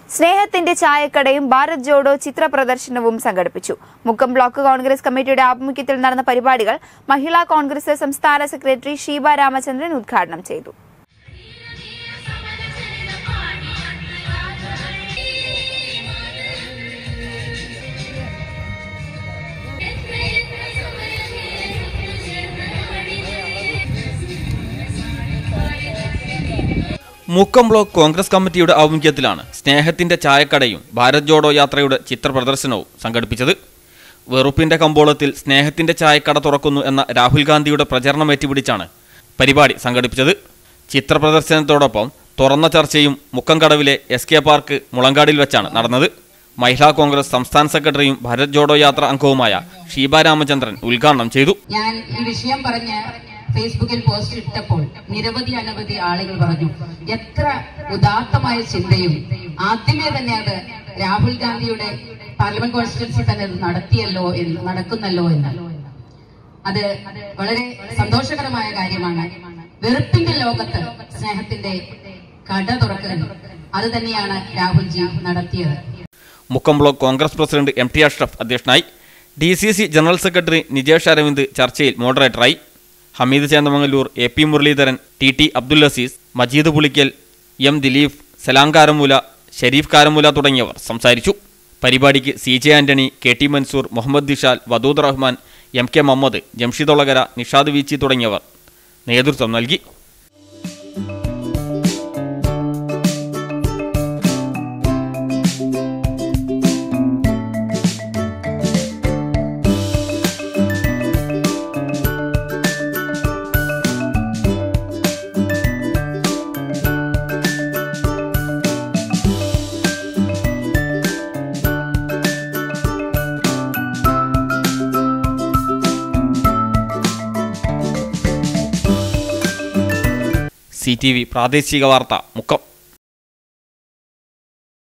സ്നേഹത്തിന്റെ ചായക്കടയും ഭാരത് ജോഡോ ചിത്ര പ്രദർശനവും സംഘടിപ്പിച്ചു മുക്കം ബ്ലോക്ക് കോൺഗ്രസ് കമ്മിറ്റിയുടെ ആഭിമുഖ്യത്തിൽ നടന്ന പരിപാടികൾ മഹിളാ കോൺഗ്രസ് സംസ്ഥാന സെക്രട്ടറി ഷീബ രാമചന്ദ്രൻ ഉദ്ഘാടനം ചെയ്തു മുക്കം ബ്ലോക്ക് കോൺഗ്രസ് കമ്മിറ്റിയുടെ ആഭിമുഖ്യത്തിലാണ് സ്നേഹത്തിന്റെ ചായക്കടയും ഭാരത് ജോഡോ യാത്രയുടെ ചിത്ര പ്രദർശനവും സംഘടിപ്പിച്ചത് വെറുപ്പിന്റെ കമ്പോളത്തിൽ സ്നേഹത്തിന്റെ ചായക്കട തുറക്കുന്നു എന്ന രാഹുൽ ഗാന്ധിയുടെ പ്രചരണം ഏറ്റുപിടിച്ചാണ് പരിപാടി സംഘടിപ്പിച്ചത് ചിത്ര പ്രദർശനത്തോടൊപ്പം തുറന്ന ചർച്ചയും മുക്കംകടവിലെ എസ് കെ പാർക്ക് മുളങ്കാടിൽ വെച്ചാണ് നടന്നത് മഹിളാ കോൺഗ്രസ് സംസ്ഥാന സെക്രട്ടറിയും ഭാരത് ജോഡോ യാത്ര അംഗവുമായ ഷീബ രാമചന്ദ്രൻ ഉദ്ഘാടനം ചെയ്തു ഞാൻ ഈ വിഷയം പറഞ്ഞ് ഫേസ്ബുക്കിൽ പോസ്റ്റ് ഇട്ടപ്പോൾ നിരവധി അനവധി ആളുകൾ പറഞ്ഞു എത്ര ഉദാത്തമായ ചിന്തയും ആദ്യമേ തന്നെ അത് രാഹുൽ ഗാന്ധിയുടെ പാർലമെന്റ് കോൺസ്റ്റിറ്റ്യൻസി തന്നെ അത് നടത്തിയല്ലോ എന്ന് നടക്കുന്നല്ലോ എന്ന് അത് വളരെ സന്തോഷകരമായ കാര്യമാണ് വെറുപ്പിന്റെ ലോകത്ത് സ്നേഹത്തിന്റെ കട തുറക്കൽ അത് തന്നെയാണ് രാഹുൽജി നടത്തിയത് Mukkam block Congress president M T Ashraf അധ്യക്ഷനായി D C C general secretary Nijesh Aravind ചർച്ചയിൽ മോഡറേറ്ററായി Hameed Chendamangaloor A P Muraleedharan T T Abdul Azeez Majeed Pulikkal M Dileep Salam Karamoola Shareef Karamoola തുടങ്ങിയവർ സംസാരിച്ചു പരിപാടിക്ക് C J Antony K T Mansoor Muhammad Dishal Wadood Rahman M K Muhammad Jamshid Olakara Nishad Veechi തുടങ്ങിയവർ നേതൃത്വം നൽകി സി ടി വി പ്രാദേശിക വാർത്ത മുക്കം